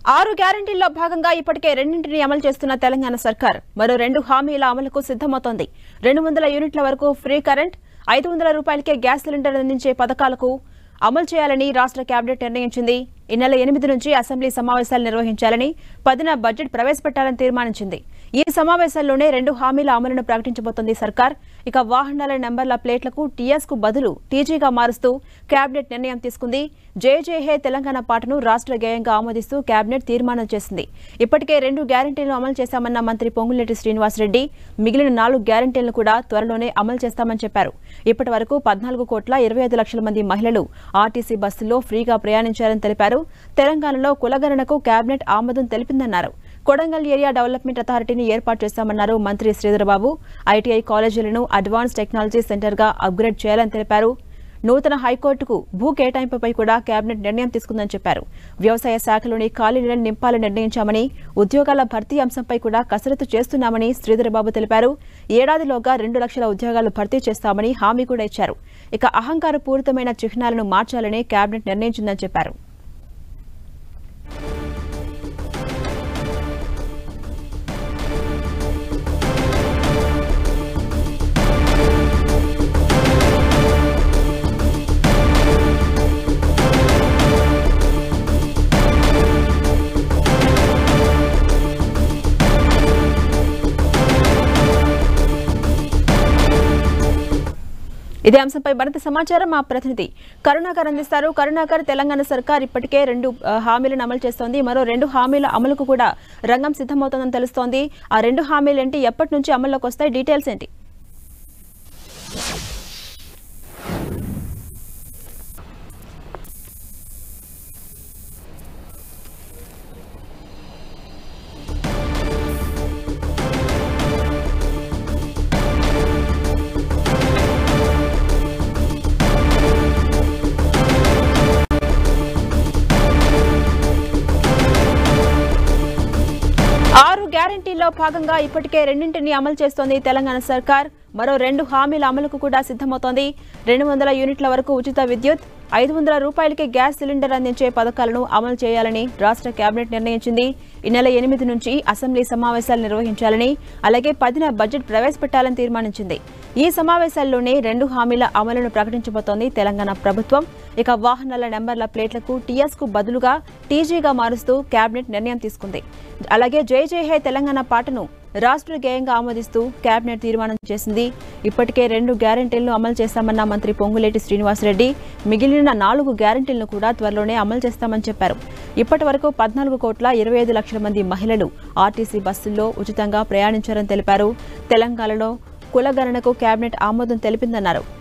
ఆరు గ్యారంటీల్లో భాగంగా ఇప్పటికే రెండింటిని అమలు చేస్తున్న తెలంగాణ సర్కార్ మరో రెండు హామీల అమలుకు సిద్దమవుతోంది రెండు వందల యూనిట్ల వరకు ఫ్రీ కరెంట్ ఐదు వందల రూపాయలకే గ్యాస్ సిలిండర్ అందించే పథకాలకు అమలు చేయాలని రాష్ట్ర కేబినెట్ నిర్ణయించింది ఈ నెల ఎనిమిది నుంచి అసెంబ్లీ సమావేశాలు నిర్వహించాలని పదిన బడ్జెట్ ప్రవేశపెట్టాలని తీర్మానించింది ఈ సమావేశాల్లోనే రెండు హామీల అమలును ప్రకటించబోతోంది సర్కార్ ఇక వాహనాల నెంబర్ల ప్లేట్లకు టీఎస్ కు బదులు టీజీగా మారుస్తూ కేబినెట్ నిర్ణయం తీసుకుంది జై జై హే తెలంగాణ పాటను రాష్ట్ర గేయంగా ఆమోదిస్తూ కేబినెట్ తీర్మానం చేసింది ఇప్పటికే రెండు గ్యారంటీలను అమలు చేశామన్న మంత్రి పొంగులేటి శ్రీనివాసరెడ్డి మిగిలిన నాలుగు గ్యారంటీలను కూడా త్వరలోనే అమలు చేస్తామని చెప్పారు ఇప్పటి వరకు పద్నాలుగు కోట్ల ఇరవై ఐదు లక్షల మంది మహిళలు ఆర్టీసీ బస్సుల్లో ఫ్రీగా ప్రయాణించారని తెలిపారు తెలంగాణలో కులగణనకు కేబినెట్ ఆమోదం తెలిపిందన్నారు కొడంగల్ ఏరియా డెవలప్మెంట్ అథారిటీని ఏర్పాటు చేశామన్నారు మంత్రి శ్రీధరబాబు ఐటీఐ కాలేజీలను అడ్వాన్స్ టెక్నాలజీ సెంటర్గా అప్గ్రేడ్ చేయాలని తెలిపారు నూతన హైకోర్టుకు భూ కేటాయింపుపై కూడా కేబినెట్ నిర్ణయం తీసుకుందని చెప్పారు వ్యవసాయ శాఖలోని ఖాళీలను నింపాలని నిర్ణయించామని ఉద్యోగాల భర్తీ అంశంపై కూడా కసరత్తు చేస్తున్నామని శ్రీధరబాబు తెలిపారు ఏడాదిలోగా రెండు లక్షల ఉద్యోగాలు భర్తీ చేస్తామని హామీ కూడా ఇచ్చారు ఇక అహంకారపూరితమైన చిహ్నాలను మార్చాలని కేబినెట్ నిర్ణయించిందని చెప్పారు ఇదే అంశంపై మరింత సమాచారం మా ప్రతినిధి కరుణాకర్ అందిస్తారు కరుణాకర్ తెలంగాణ సర్కార్ ఇప్పటికే రెండు ఆ, హామీలను అమలు చేస్తోంది మరో రెండు హామీల అమలుకు కూడా రంగం సిద్ధమవుతోందని తెలుస్తోంది ఆ రెండు హామీలు ఏంటి ఎప్పటి నుంచి అమల్లోకి వస్తాయి డీటెయిల్స్ ఏంటి ఆరు గ్యారంటీల్లో భాగంగా ఇప్పటికే రెండింటిని అమలు చేస్తోంది తెలంగాణ సర్కార్ మరో రెండు హామీల అమలుకు కూడా సిద్ధమవుతోంది రెండు వందల యూనిట్ల వరకు ఉచిత విద్యుత్ ఐదు వందల రూపాయలకి గ్యాస్ సిలిండర్ అందించే పథకాలను అమలు చేయాలని రాష్ట్ర కేబినెట్ నిర్ణయించింది ఈ నెల ఎనిమిది నుంచి అసెంబ్లీ సమావేశాలు నిర్వహించాలని అలాగే పదిన బడ్జెట్ ప్రవేశపెట్టాలని తీర్మానించింది ఈ సమావేశాల్లోనే రెండు హామీల అమలును ప్రకటించబోతోంది తెలంగాణ ప్రభుత్వం ఇక వాహనాల నెంబర్ల ప్లేట్లకు టీఎస్ కు బదులుగా టీజీగా మారుస్తూ కేబినెట్ నిర్ణయం తీసుకుంది అలాగే జై జై హే తెలంగాణ పాటను రాష్ట్ర గేయంగా ఆమోదిస్తూ కేబినెట్ తీర్మానం చేసింది ఇప్పటికే రెండు గ్యారంటీలను అమలు చేస్తామన్న మంత్రి పొంగులేటి శ్రీనివాసరెడ్డి మిగిలిన నాలుగు గ్యారంటీలను కూడా త్వరలోనే అమలు చేస్తామని చెప్పారు ఇప్పటి వరకు పద్నాలుగు కోట్ల ఇరవై ఐదు లక్షల మంది మహిళలు ఆర్టీసీ బస్సుల్లో ఉచితంగా ప్రయాణించారని తెలిపారు తెలంగాణలో కులగణనకు కేబినెట్ ఆమోదం తెలిపిందన్నారు